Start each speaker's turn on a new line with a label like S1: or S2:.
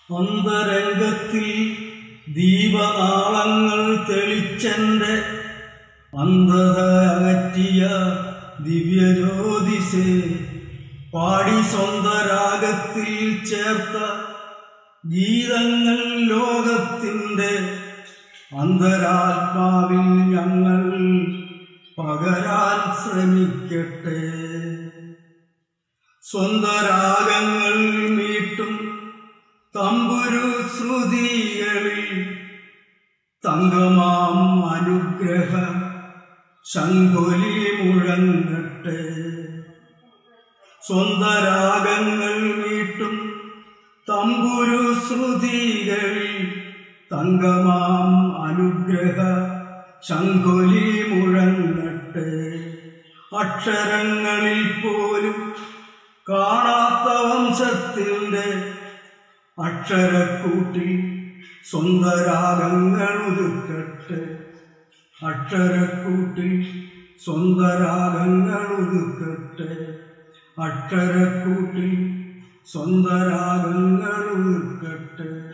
S1: അന്തരംഗത്തിൽ ദീപനാളങ്ങൾ തെളിച്ചെന്റെ അന്ധത അകറ്റിയ ദിവ്യജ്യോതിസേ പാടി സ്വന്ത രാഗത്തിൽ ചേർത്ത ഗീതങ്ങൾ ലോകത്തിൻ്റെ അന്തരാത്മാവിൽ ഞങ്ങൾ പകരാൻ ശ്രമിക്കട്ടെ സ്വന്ത രാഗങ്ങൾ മീട്ടും തമ്പുരു ശ്രുതികളിൽ തങ്കമാം അനുഗ്രഹ ശങ്കൊലി മുഴങ്ങട്ടെ സ്വന്ത രാഗങ്ങൾ മീട്ടും തമ്പുരു ശ്രുതികളിൽ തങ്കമാം അനുഗ്രഹ ശങ്കൊലി മുഴങ്ങട്ടെ അക്ഷരങ്ങളിൽ പോലും കാണാത്ത വംശത്തിൻ്റെ അക്ഷരക്കൂട്ടിൽ സ്വന്ത രാഗങ്ങൾ ഒതുക്കട്ടെ അക്ഷരക്കൂട്ടിൽ സ്വന്ത രാഗങ്ങൾ ഒതുക്കട്ടെ അക്ഷരക്കൂട്ടിൽ സ്വന്ത രാഗങ്ങൾ ഒതുക്കട്ടെ